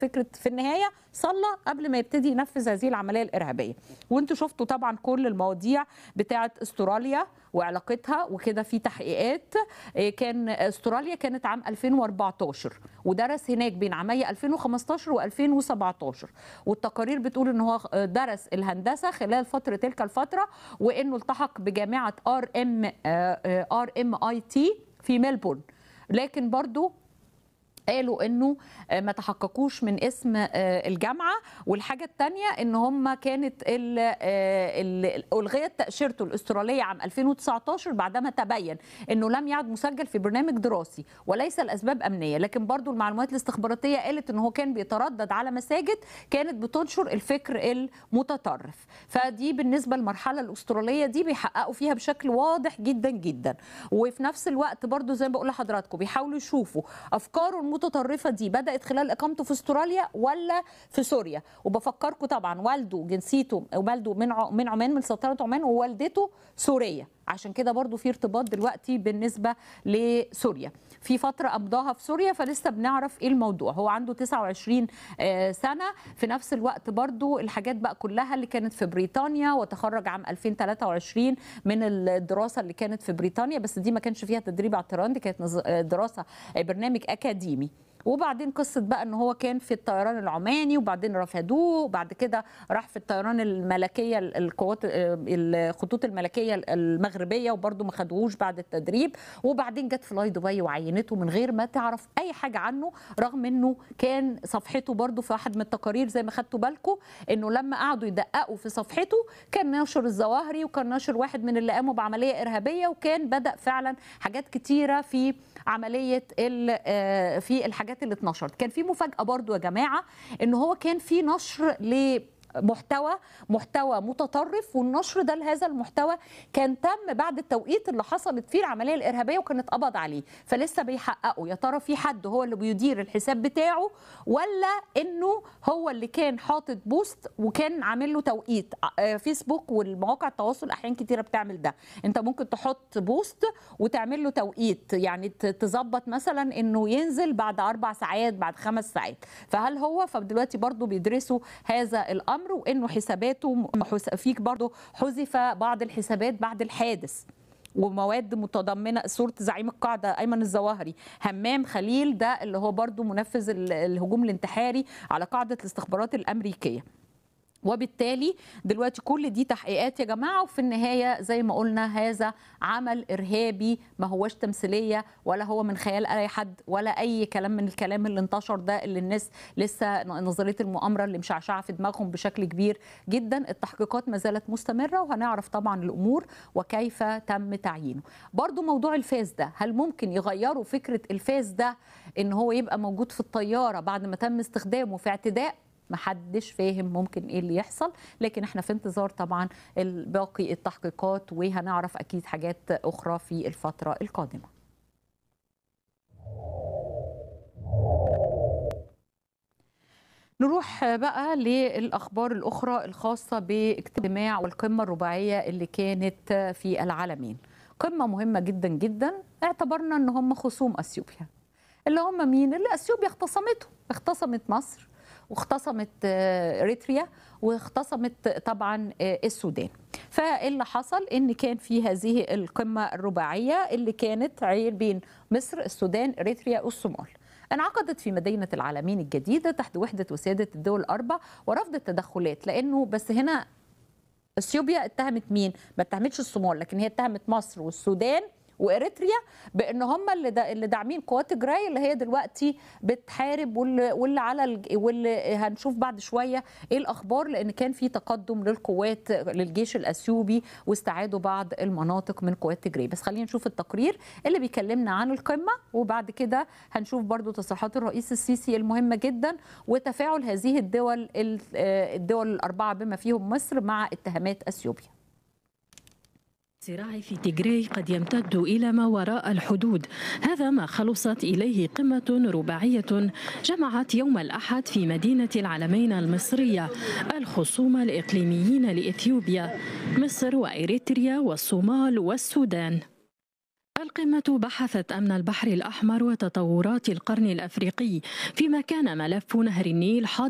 فكره في النهايه صلى قبل ما يبتدي ينفذ هذه العمليه الارهابيه وانتوا شفتوا طبعا كل المواضيع بتاعه استراليا وعلاقتها وكده في تحقيقات إيه، كان استراليا كانت عام 2014 ودرس هناك بين عامي 2015 و2017 والتقارير بتقول ان هو درس الهندسه خلال فتره تلك الفتره وانه التحق بجامعه ار ام ار ام اي تي في ميلبورن لكن برضو قالوا انه ما تحققوش من اسم الجامعه والحاجه الثانيه ان هم كانت ال ال الغيت تاشيرته الاستراليه عام 2019 بعدما تبين انه لم يعد مسجل في برنامج دراسي وليس الاسباب امنيه لكن برضو المعلومات الاستخباراتيه قالت ان هو كان بيتردد على مساجد كانت بتنشر الفكر المتطرف فدي بالنسبه للمرحله الاستراليه دي بيحققوا فيها بشكل واضح جدا جدا وفي نفس الوقت برضو زي ما بقول لحضراتكم بيحاولوا يشوفوا افكاره المتطرفه دي بدات خلال اقامته في استراليا ولا في سوريا وبفكركم طبعا والده جنسيته والده من من عمان من سلطنه عمان ووالدته سوريه عشان كده برضو في ارتباط دلوقتي بالنسبه لسوريا في فتره قضاها في سوريا فلسه بنعرف ايه الموضوع هو عنده 29 سنه في نفس الوقت برضو الحاجات بقى كلها اللي كانت في بريطانيا وتخرج عام 2023 من الدراسه اللي كانت في بريطانيا بس دي ما كانش فيها تدريب اعتراضي كانت دراسه برنامج اكاديمي وبعدين قصه بقى ان هو كان في الطيران العماني وبعدين رفضوه وبعد كده راح في الطيران الملكيه القوات الخطوط الملكيه المغربيه وبرده ما خدوهوش بعد التدريب وبعدين جت فلاي دبي وعينته من غير ما تعرف اي حاجه عنه رغم انه كان صفحته برده في واحد من التقارير زي ما خدتوا بالكم انه لما قعدوا يدققوا في صفحته كان ناشر الظواهري وكان ناشر واحد من اللي قاموا بعمليه ارهابيه وكان بدا فعلا حاجات كتيره في عمليه في الحاجات الحاجات اللي اتنشرت كان في مفاجاه برضو يا جماعه ان هو كان في نشر ل محتوى محتوى متطرف والنشر ده لهذا المحتوى كان تم بعد التوقيت اللي حصلت فيه العمليه الارهابيه وكان اتقبض عليه فلسه بيحققوا يا ترى في حد هو اللي بيدير الحساب بتاعه ولا انه هو اللي كان حاطط بوست وكان عامل له توقيت فيسبوك والمواقع التواصل احيان كتيره بتعمل ده انت ممكن تحط بوست وتعمل له توقيت يعني تظبط مثلا انه ينزل بعد اربع ساعات بعد خمس ساعات فهل هو فدلوقتي برضو بيدرسوا هذا الامر الامر وانه حساباته فيك برضه حذف بعض الحسابات بعد الحادث ومواد متضمنه صوره زعيم القاعده ايمن الظواهري همام خليل ده اللي هو برضه منفذ الهجوم الانتحاري على قاعده الاستخبارات الامريكيه وبالتالي دلوقتي كل دي تحقيقات يا جماعه وفي النهايه زي ما قلنا هذا عمل ارهابي ما هوش تمثيليه ولا هو من خيال اي حد ولا اي كلام من الكلام اللي انتشر ده اللي الناس لسه نظريه المؤامره اللي مشعشعه في دماغهم بشكل كبير جدا التحقيقات ما زالت مستمره وهنعرف طبعا الامور وكيف تم تعيينه برضو موضوع الفاس ده هل ممكن يغيروا فكره الفاس ده ان هو يبقى موجود في الطياره بعد ما تم استخدامه في اعتداء محدش فاهم ممكن ايه اللي يحصل لكن احنا في انتظار طبعا باقي التحقيقات وهنعرف اكيد حاجات اخرى في الفتره القادمه نروح بقى للاخبار الاخرى الخاصه باجتماع والقمه الرباعيه اللي كانت في العالمين قمه مهمه جدا جدا اعتبرنا ان هم خصوم اثيوبيا اللي هم مين اللي اثيوبيا اختصمتهم اختصمت مصر واختصمت اريتريا واختصمت طبعا السودان فاللي حصل ان كان في هذه القمه الرباعيه اللي كانت عيل بين مصر السودان اريتريا والصومال انعقدت في مدينة العالمين الجديدة تحت وحدة وسادة الدول الأربع ورفض التدخلات لأنه بس هنا اثيوبيا اتهمت مين؟ ما اتهمتش الصومال لكن هي اتهمت مصر والسودان واريتريا بان هم اللي دا اللي داعمين قوات تجراي اللي هي دلوقتي بتحارب واللي, واللي على الج... واللي هنشوف بعد شويه ايه الاخبار لان كان في تقدم للقوات للجيش الاثيوبي واستعادوا بعض المناطق من قوات تجراي بس خلينا نشوف التقرير اللي بيكلمنا عن القمه وبعد كده هنشوف برضو تصريحات الرئيس السيسي المهمه جدا وتفاعل هذه الدول الدول الاربعه بما فيهم مصر مع اتهامات اثيوبيا الصراع في تيغراي قد يمتد إلى ما وراء الحدود هذا ما خلصت إليه قمة رباعية جمعت يوم الأحد في مدينة العلمين المصرية الخصوم الإقليميين لإثيوبيا مصر وإريتريا والصومال والسودان القمة بحثت أمن البحر الأحمر وتطورات القرن الأفريقي فيما كان ملف نهر النيل حاضر